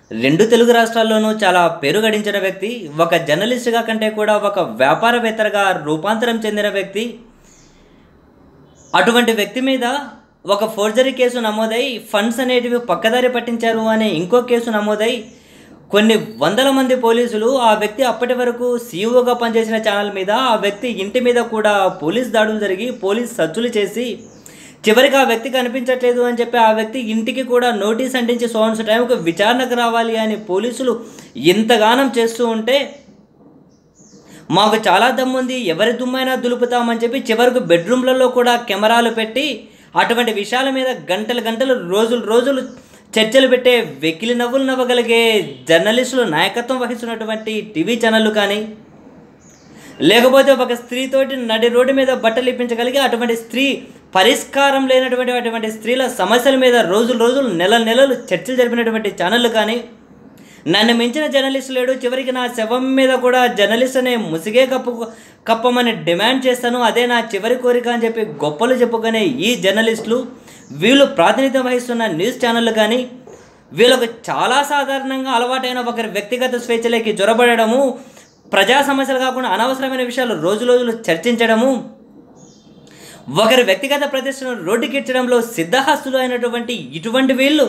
రెండు తెలుగు రాష్ట్రాల్లోనూ చాలా పేరు గడించిన వ్యక్తి ఒక జర్నలిస్ట్గా కంటే కూడా ఒక వ్యాపారవేత్తగా రూపాంతరం చెందిన వ్యక్తి అటువంటి వ్యక్తి మీద ఒక ఫోర్జరీ కేసు నమోదై ఫండ్స్ అనేటివి పక్కదారి పట్టించారు అనే ఇంకో కేసు నమోదై కొన్ని వందల మంది పోలీసులు ఆ వ్యక్తి అప్పటి వరకు సీఈఓగా పనిచేసిన ఛానల్ మీద ఆ వ్యక్తి ఇంటి మీద కూడా పోలీస్ దాడులు జరిగి పోలీస్ సర్చులు చేసి చివరికి ఆ వ్యక్తి కనిపించట్లేదు అని చెప్పి ఆ వ్యక్తి ఇంటికి కూడా నోటీస్ అంటించి సోన్స్ టైంకి విచారణకు రావాలి అని పోలీసులు ఇంతగానం చేస్తూ ఉంటే మాకు చాలా దమ్ముంది ఎవరి దుమ్మైనా దులుపుతామని చెప్పి చివరకు బెడ్రూమ్లలో కూడా కెమెరాలు పెట్టి అటువంటి విషయాల మీద గంటలు గంటలు రోజులు రోజులు చర్చలు పెట్టే వెకిలి నవ్వులు నవ్వగలిగే జర్నలిస్టులు నాయకత్వం వహిస్తున్నటువంటి టీవీ ఛానళ్ళు కానీ లేకపోతే ఒక స్త్రీతోటి నడి రోడ్డు మీద బట్టలు ఇప్పించగలిగి అటువంటి స్త్రీ పరిష్కారం లేనటువంటి అటువంటి స్త్రీల సమస్యల మీద రోజులు రోజులు నెల నెలలు చర్చలు జరిపినటువంటి ఛానళ్ళు కానీ నన్ను మించిన జర్నలిస్ట్ లేడు చివరికి నా శవం మీద కూడా జర్నలిస్ట్ అనే ముసిగే కప్పు కప్పమని డిమాండ్ చేస్తాను అదే నా చివరి కోరిక అని చెప్పి గొప్పలు చెప్పుకునే ఈ జర్నలిస్టులు వీళ్ళు ప్రాతినిధ్యం వహిస్తున్న న్యూస్ ఛానళ్ళు కానీ వీళ్ళకు చాలా సాధారణంగా అలవాటైన ఒకరి వ్యక్తిగత స్వేచ్ఛలోకి జొరబడము ప్రజా సమస్యలు కాకుండా అనవసరమైన విషయాలు రోజు రోజులు చర్చించడము ఒకరి వ్యక్తిగత ప్రతిష్టను రోడ్డుకెచ్చడంలో సిద్ధహస్తులు అయినటువంటి ఇటువంటి వీళ్ళు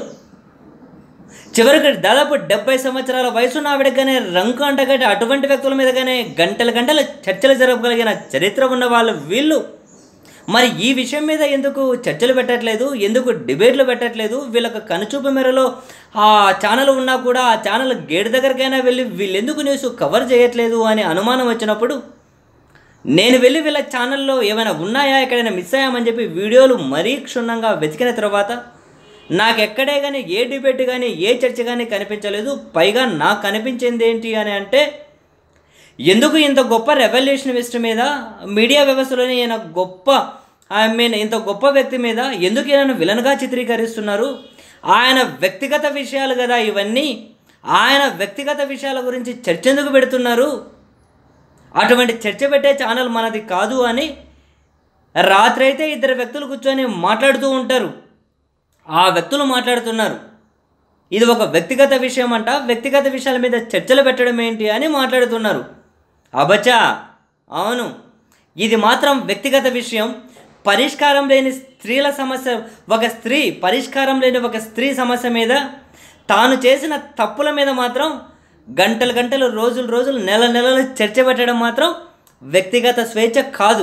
చివరికి దాదాపు డెబ్బై సంవత్సరాల వయసున్న ఆవిడగానే రంకు అంటగట్టి అటువంటి వ్యక్తుల మీదగానే గంటల గంటల చర్చలు జరపగలిగిన చరిత్ర ఉన్న వాళ్ళు వీళ్ళు మరి ఈ విషయం మీద ఎందుకు చర్చలు పెట్టట్లేదు ఎందుకు డిబేట్లు పెట్టట్లేదు వీళ్ళకి కనుచూపు మేరలో ఆ ఛానల్ ఉన్నా కూడా ఆ ఛానల్ గేట్ దగ్గరకైనా వెళ్ళి వీళ్ళెందుకు న్యూస్ కవర్ చేయట్లేదు అని అనుమానం వచ్చినప్పుడు నేను వెళ్ళి వీళ్ళ ఛానల్లో ఏమైనా ఉన్నాయా ఎక్కడైనా మిస్ అయ్యామని చెప్పి వీడియోలు మరీ క్షుణ్ణంగా వెతికిన తర్వాత నాకు ఎక్కడే కానీ ఏ డిబేట్ కానీ ఏ చర్చ కానీ కనిపించలేదు పైగా నాకు కనిపించింది ఏంటి అని అంటే ఎందుకు ఇంత గొప్ప రెవల్యూషనిస్ట్ మీద మీడియా వ్యవస్థలోని ఈయన గొప్ప ఐ మీన్ ఇంత గొప్ప వ్యక్తి మీద ఎందుకు ఈయనను విలన్గా చిత్రీకరిస్తున్నారు ఆయన వ్యక్తిగత విషయాలు కదా ఇవన్నీ ఆయన వ్యక్తిగత విషయాల గురించి చర్చ ఎందుకు పెడుతున్నారు అటువంటి చర్చ పెట్టే ఛానల్ మనది కాదు అని రాత్రి అయితే ఇద్దరు వ్యక్తులు కూర్చొని మాట్లాడుతూ ఉంటారు ఆ వ్యక్తులు మాట్లాడుతున్నారు ఇది ఒక వ్యక్తిగత విషయం అంట వ్యక్తిగత విషయాల మీద చర్చలు పెట్టడం ఏంటి అని మాట్లాడుతున్నారు అబచా అవును ఇది మాత్రం వ్యక్తిగత విషయం పరిష్కారం లేని స్త్రీల సమస్య ఒక స్త్రీ పరిష్కారం లేని ఒక స్త్రీ సమస్య మీద తాను చేసిన తప్పుల మీద మాత్రం గంటలు గంటలు రోజులు రోజులు నెల నెలలు చర్చ పెట్టడం మాత్రం వ్యక్తిగత స్వేచ్ఛ కాదు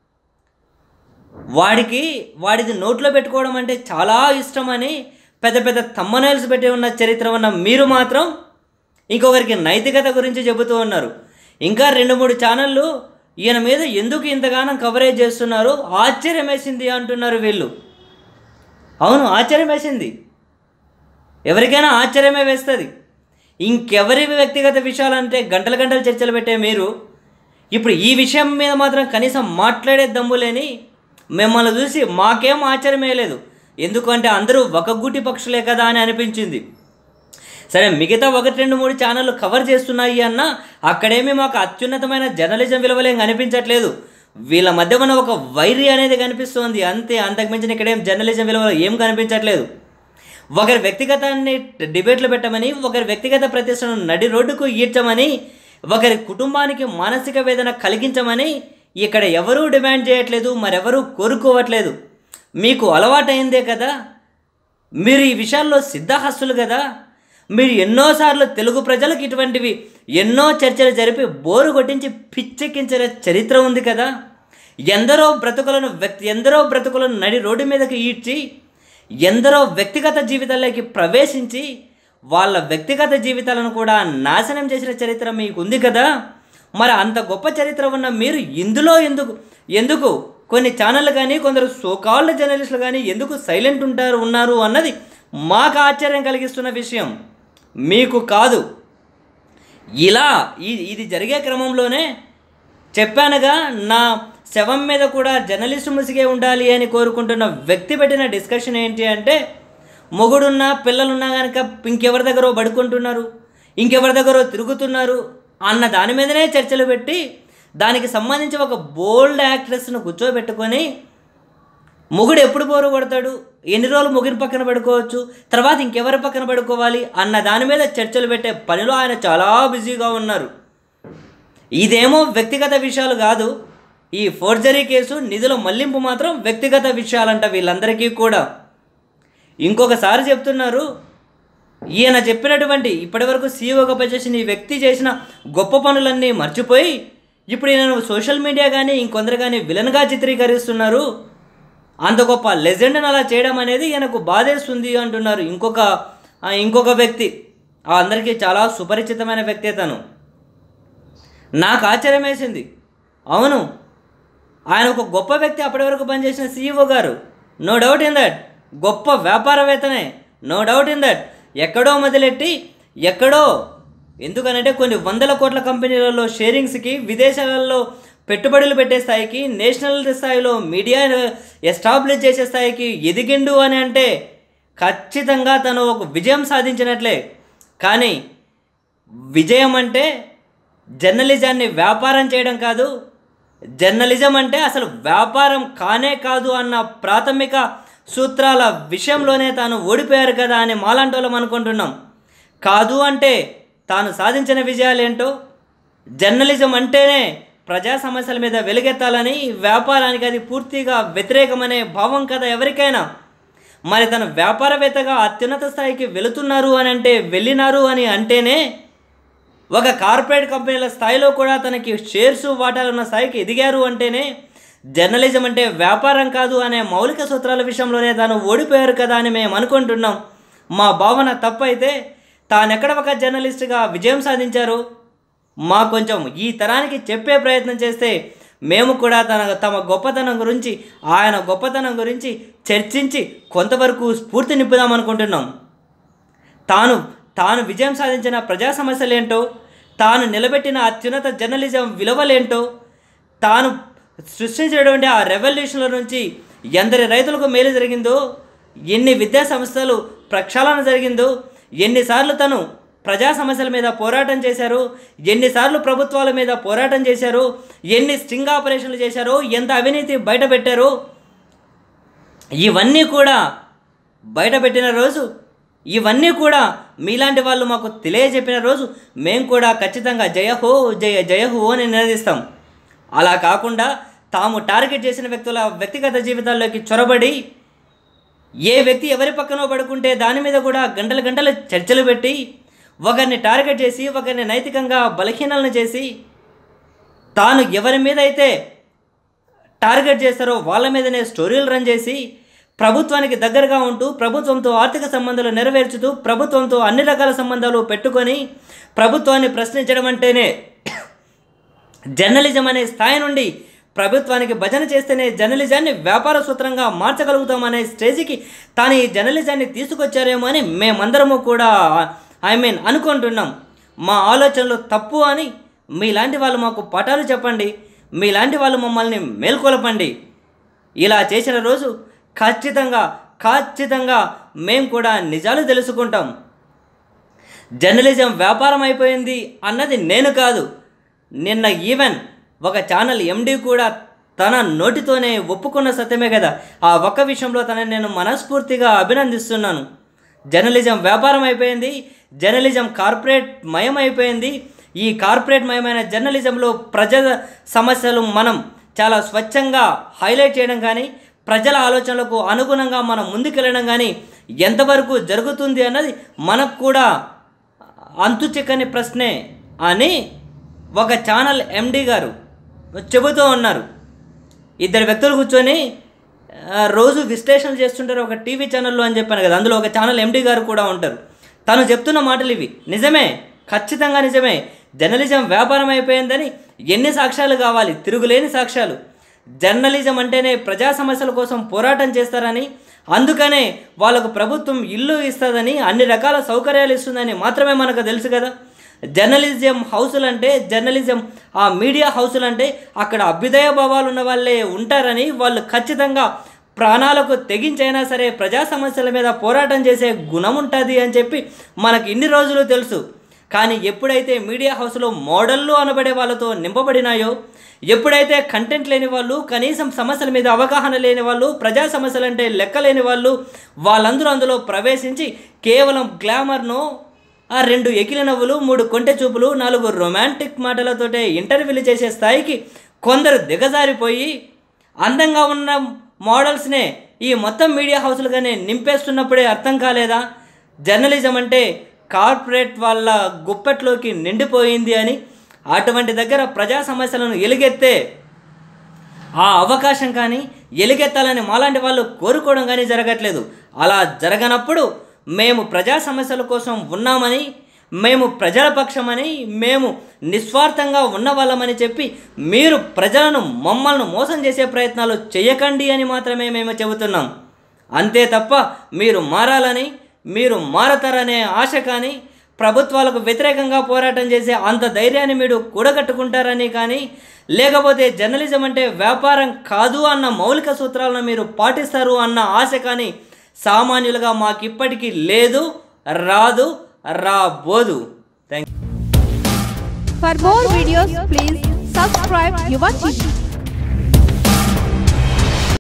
వాడికి వాడిది నోట్లో పెట్టుకోవడం అంటే చాలా ఇష్టమని పెద్ద పెద్ద తమ్మనైల్స్ పెట్టి ఉన్న చరిత్ర ఉన్న మీరు మాత్రం ఇంకొకరికి నైతికత గురించి చెబుతూ ఉన్నారు ఇంకా రెండు మూడు ఛానళ్ళు ఈయన మీద ఎందుకు ఇంతగానం కవరేజ్ చేస్తున్నారు ఆశ్చర్యం వేసింది అంటున్నారు వీళ్ళు అవును ఆశ్చర్యం వేసింది ఎవరికైనా ఆశ్చర్యమే వేస్తుంది ఇంకెవరి వ్యక్తిగత విషయాలంటే గంటల గంటల చర్చలు పెట్టే మీరు ఇప్పుడు ఈ విషయం మీద మాత్రం కనీసం మాట్లాడే దమ్ము లేని మిమ్మల్ని చూసి మాకేం ఆశ్చర్యమే లేదు ఎందుకంటే అందరూ ఒక గూటి పక్షులే కదా అని అనిపించింది సరే మిగతా ఒకటి రెండు మూడు ఛానళ్ళు కవర్ చేస్తున్నాయి అన్న అక్కడేమీ మాకు అత్యున్నతమైన జర్నలిజం విలువలేం కనిపించట్లేదు వీళ్ళ మధ్య ఉన్న ఒక వైరి అనేది కనిపిస్తోంది అంతే అంతకుమించిన ఇక్కడేం జర్నలిజం విలువలు ఏం కనిపించట్లేదు ఒకరి వ్యక్తిగతాన్ని డిబేట్లు పెట్టమని ఒకరి వ్యక్తిగత ప్రతిష్టను నడి రోడ్డుకు ఈడ్చమని ఒకరి కుటుంబానికి మానసిక వేదన కలిగించమని ఇక్కడ ఎవరూ డిమాండ్ చేయట్లేదు మరెవరూ కోరుకోవట్లేదు మీకు అలవాటైందే కదా మీరు ఈ విషయాల్లో సిద్ధహస్తులు కదా మీరు ఎన్నోసార్లు తెలుగు ప్రజలకు ఇటువంటివి ఎన్నో చర్చలు జరిపి బోరు కొట్టించి పిచ్చెక్కించిన చరిత్ర ఉంది కదా ఎందరో బ్రతుకులను వ్యక్తి ఎందరో బ్రతుకులను నడి రోడ్డు మీదకి ఈడ్చి ఎందరో వ్యక్తిగత జీవితాల్లోకి ప్రవేశించి వాళ్ళ వ్యక్తిగత జీవితాలను కూడా నాశనం చేసిన చరిత్ర మీకు ఉంది కదా మరి అంత గొప్ప చరిత్ర ఉన్న మీరు ఇందులో ఎందుకు ఎందుకు కొన్ని ఛానళ్ళు కానీ కొందరు సోకాల్డ్ జర్నలిస్టులు కానీ ఎందుకు సైలెంట్ ఉంటారు ఉన్నారు అన్నది మాకు ఆశ్చర్యం కలిగిస్తున్న విషయం మీకు కాదు ఇలా ఇది ఇది జరిగే క్రమంలోనే చెప్పానుగా నా శవం మీద కూడా జర్నలిస్ట్ ముసిగే ఉండాలి అని కోరుకుంటున్న వ్యక్తి పెట్టిన డిస్కషన్ ఏంటి అంటే మొగుడున్నా పిల్లలున్నా కనుక ఇంకెవరి దగ్గర పడుకుంటున్నారు ఇంకెవరి దగ్గర తిరుగుతున్నారు అన్న దాని మీదనే చర్చలు పెట్టి దానికి సంబంధించి ఒక బోల్డ్ యాక్ట్రెస్ను కూర్చోబెట్టుకొని మొగుడు ఎప్పుడు బోరు కొడతాడు ఎన్ని రోజులు మొగుని పక్కన పడుకోవచ్చు తర్వాత ఇంకెవరి పక్కన పడుకోవాలి అన్న దాని మీద చర్చలు పెట్టే పనిలో ఆయన చాలా బిజీగా ఉన్నారు ఇదేమో వ్యక్తిగత విషయాలు కాదు ఈ ఫోర్జరీ కేసు నిధుల మళ్లింపు మాత్రం వ్యక్తిగత విషయాలంట వీళ్ళందరికీ కూడా ఇంకొకసారి చెప్తున్నారు ఈయన చెప్పినటువంటి ఇప్పటివరకు సీఈఓగా పనిచేసిన ఈ వ్యక్తి చేసిన గొప్ప పనులన్నీ మర్చిపోయి ఇప్పుడు ఈయన సోషల్ మీడియా కానీ ఇంకొందరు కానీ విలన్గా చిత్రీకరిస్తున్నారు అంత గొప్ప లెజెండ్ని అలా చేయడం అనేది ఈయనకు బాధేస్తుంది అంటున్నారు ఇంకొక ఆ, ఇంకొక వ్యక్తి ఆ అందరికీ చాలా సుపరిచితమైన వ్యక్తి తను నాకు ఆశ్చర్యం వేసింది అవును ఆయన ఒక గొప్ప వ్యక్తి అప్పటి వరకు పనిచేసిన సీఈఓ గారు నో డౌట్ ఇన్ దట్ గొప్ప వ్యాపారవేత్తనే నో డౌట్ ఇన్ దట్ ఎక్కడో మొదలెట్టి ఎక్కడో ఎందుకనంటే కొన్ని వందల కోట్ల కంపెనీలలో షేరింగ్స్కి విదేశాలలో పెట్టుబడులు పెట్టే స్థాయికి నేషనల్ స్థాయిలో మీడియా ఎస్టాబ్లిష్ చేసే స్థాయికి ఎదిగిండు అని అంటే ఖచ్చితంగా తను ఒక విజయం సాధించినట్లే కానీ విజయం అంటే జర్నలిజాన్ని వ్యాపారం చేయడం కాదు జర్నలిజం అంటే అసలు వ్యాపారం కానే కాదు అన్న ప్రాథమిక సూత్రాల విషయంలోనే తాను ఓడిపోయారు కదా అని మాలాంటోళ్ళం అనుకుంటున్నాం కాదు అంటే తాను సాధించిన విజయాలేంటో జర్నలిజం అంటేనే ప్రజా సమస్యల మీద వెలుగెత్తాలని వ్యాపారానికి అది పూర్తిగా వ్యతిరేకమనే భావం కదా ఎవరికైనా మరి తను వ్యాపారవేత్తగా అత్యున్నత స్థాయికి వెళుతున్నారు అని అంటే వెళ్ళినారు అని అంటేనే ఒక కార్పొరేట్ కంపెనీల స్థాయిలో కూడా తనకి షేర్స్ వాటాలు ఉన్న స్థాయికి ఎదిగారు అంటేనే జర్నలిజం అంటే వ్యాపారం కాదు అనే మౌలిక సూత్రాల విషయంలోనే తాను ఓడిపోయారు కదా అని మేము అనుకుంటున్నాం మా భావన తప్పైతే తానెక్కడ ఒక జర్నలిస్ట్గా విజయం సాధించారు మా కొంచెం ఈ తరానికి చెప్పే ప్రయత్నం చేస్తే మేము కూడా తన తమ గొప్పతనం గురించి ఆయన గొప్పతనం గురించి చర్చించి కొంతవరకు స్ఫూర్తి నింపుదాం అనుకుంటున్నాం తాను తాను విజయం సాధించిన ప్రజా సమస్యలేంటో తాను నిలబెట్టిన అత్యున్నత జర్నలిజం విలువలేంటో తాను సృష్టించినటువంటి ఆ రెవల్యూషన్ల నుంచి ఎందరి రైతులకు మేలు జరిగిందో ఎన్ని విద్యా సంస్థలు ప్రక్షాళన జరిగిందో ఎన్నిసార్లు తను ప్రజా సమస్యల మీద పోరాటం చేశారు ఎన్నిసార్లు ప్రభుత్వాల మీద పోరాటం చేశారు ఎన్ని స్టింగ్ ఆపరేషన్లు చేశారో ఎంత అవినీతి బయటపెట్టారో ఇవన్నీ కూడా బయటపెట్టిన రోజు ఇవన్నీ కూడా మీలాంటి వాళ్ళు మాకు తెలియజెప్పిన రోజు మేము కూడా ఖచ్చితంగా జయ హో జయ జయ హో అని నినదిస్తాం అలా కాకుండా తాము టార్గెట్ చేసిన వ్యక్తుల వ్యక్తిగత జీవితాల్లోకి చొరబడి ఏ వ్యక్తి ఎవరి పక్కనో పడుకుంటే దాని మీద కూడా గంటలు గంటలు చర్చలు పెట్టి ఒకరిని టార్గెట్ చేసి ఒకరిని నైతికంగా బలహీనలను చేసి తాను ఎవరి మీద అయితే టార్గెట్ చేస్తారో వాళ్ళ మీదనే స్టోరీలు రన్ చేసి ప్రభుత్వానికి దగ్గరగా ఉంటూ ప్రభుత్వంతో ఆర్థిక సంబంధాలు నెరవేర్చుతూ ప్రభుత్వంతో అన్ని రకాల సంబంధాలు పెట్టుకొని ప్రభుత్వాన్ని ప్రశ్నించడం అంటేనే జర్నలిజం అనే స్థాయి నుండి ప్రభుత్వానికి భజన చేస్తేనే జర్నలిజాన్ని వ్యాపార సూత్రంగా మార్చగలుగుతామనే స్టేజ్కి తాను ఈ జర్నలిజాన్ని తీసుకొచ్చారేమో అని మేమందరము కూడా ఐ మీన్ అనుకుంటున్నాం మా ఆలోచనలు తప్పు అని మీలాంటి వాళ్ళు మాకు పటాలు చెప్పండి మీలాంటి వాళ్ళు మమ్మల్ని మేల్కొలపండి ఇలా చేసిన రోజు ఖచ్చితంగా ఖచ్చితంగా మేము కూడా నిజాలు తెలుసుకుంటాం జర్నలిజం వ్యాపారం అయిపోయింది అన్నది నేను కాదు నిన్న ఈవెన్ ఒక ఛానల్ ఎండి కూడా తన నోటితోనే ఒప్పుకున్న సత్యమే కదా ఆ ఒక్క విషయంలో తనని నేను మనస్ఫూర్తిగా అభినందిస్తున్నాను జర్నలిజం వ్యాపారం అయిపోయింది జర్నలిజం కార్పొరేట్ మయం అయిపోయింది ఈ కార్పొరేట్ మయమైన జర్నలిజంలో ప్రజల సమస్యలు మనం చాలా స్వచ్ఛంగా హైలైట్ చేయడం కానీ ప్రజల ఆలోచనలకు అనుగుణంగా మనం ముందుకెళ్ళడం కానీ ఎంతవరకు జరుగుతుంది అన్నది మనకు కూడా అంతు చిక్కని ప్రశ్నే అని ఒక ఛానల్ ఎండి గారు చెబుతూ ఉన్నారు ఇద్దరు వ్యక్తులు కూర్చొని ఆ, రోజు విశ్లేషణ చేస్తుంటారు ఒక టీవీ ఛానల్లో అని చెప్పాను కదా అందులో ఒక ఛానల్ ఎండి గారు కూడా ఉంటారు తను చెప్తున్న మాటలు ఇవి నిజమే ఖచ్చితంగా నిజమే జర్నలిజం వ్యాపారం అయిపోయిందని ఎన్ని సాక్ష్యాలు కావాలి తిరుగులేని సాక్ష్యాలు జర్నలిజం అంటేనే ప్రజా సమస్యల కోసం పోరాటం చేస్తారని అందుకనే వాళ్ళకు ప్రభుత్వం ఇల్లు ఇస్తుందని అన్ని రకాల సౌకర్యాలు ఇస్తుందని మాత్రమే మనకు తెలుసు కదా జర్నలిజం హౌసులు అంటే జర్నలిజం ఆ మీడియా హౌసులు అంటే అక్కడ అభ్యుదయ భావాలు ఉన్న వాళ్ళే ఉంటారని వాళ్ళు ఖచ్చితంగా ప్రాణాలకు తెగించైనా సరే ప్రజా సమస్యల మీద పోరాటం చేసే గుణం ఉంటుంది అని చెప్పి మనకి ఇన్ని రోజులు తెలుసు కానీ ఎప్పుడైతే మీడియా హౌస్లో మోడళ్ళు అనబడే వాళ్ళతో నింపబడినాయో ఎప్పుడైతే కంటెంట్ లేని వాళ్ళు కనీసం సమస్యల మీద అవగాహన లేని వాళ్ళు ప్రజా సమస్యలు అంటే లెక్కలేని వాళ్ళు వాళ్ళందరూ అందులో ప్రవేశించి కేవలం గ్లామర్ను ఆ రెండు ఎకిల నవ్వులు మూడు కొంటె చూపులు నాలుగు రొమాంటిక్ మాటలతోటే ఇంటర్వ్యూలు చేసే స్థాయికి కొందరు దిగజారిపోయి అందంగా ఉన్న మోడల్స్నే ఈ మొత్తం మీడియా హౌస్లుగానే నింపేస్తున్నప్పుడే అర్థం కాలేదా జర్నలిజం అంటే కార్పొరేట్ వాళ్ళ గుప్పెట్లోకి నిండిపోయింది అని అటువంటి దగ్గర ప్రజా సమస్యలను ఎలుగెత్తే ఆ అవకాశం కానీ ఎలుగెత్తాలని మాలాంటి వాళ్ళు కోరుకోవడం కానీ జరగట్లేదు అలా జరగనప్పుడు మేము ప్రజా సమస్యల కోసం ఉన్నామని మేము ప్రజల పక్షమని మేము నిస్వార్థంగా ఉన్న వాళ్ళమని చెప్పి మీరు ప్రజలను మమ్మల్ని మోసం చేసే ప్రయత్నాలు చేయకండి అని మాత్రమే మేము చెబుతున్నాం అంతే తప్ప మీరు మారాలని మీరు మారతారనే ఆశ కానీ ప్రభుత్వాలకు వ్యతిరేకంగా పోరాటం చేసే అంత ధైర్యాన్ని మీరు కూడగట్టుకుంటారని కానీ లేకపోతే జర్నలిజం అంటే వ్యాపారం కాదు అన్న మౌలిక సూత్రాలను మీరు పాటిస్తారు అన్న ఆశ కానీ సామాన్యులుగా మాకిప్పటికీ లేదు రాదు రాబోదు thank For more videos, please subscribe Yuva TV.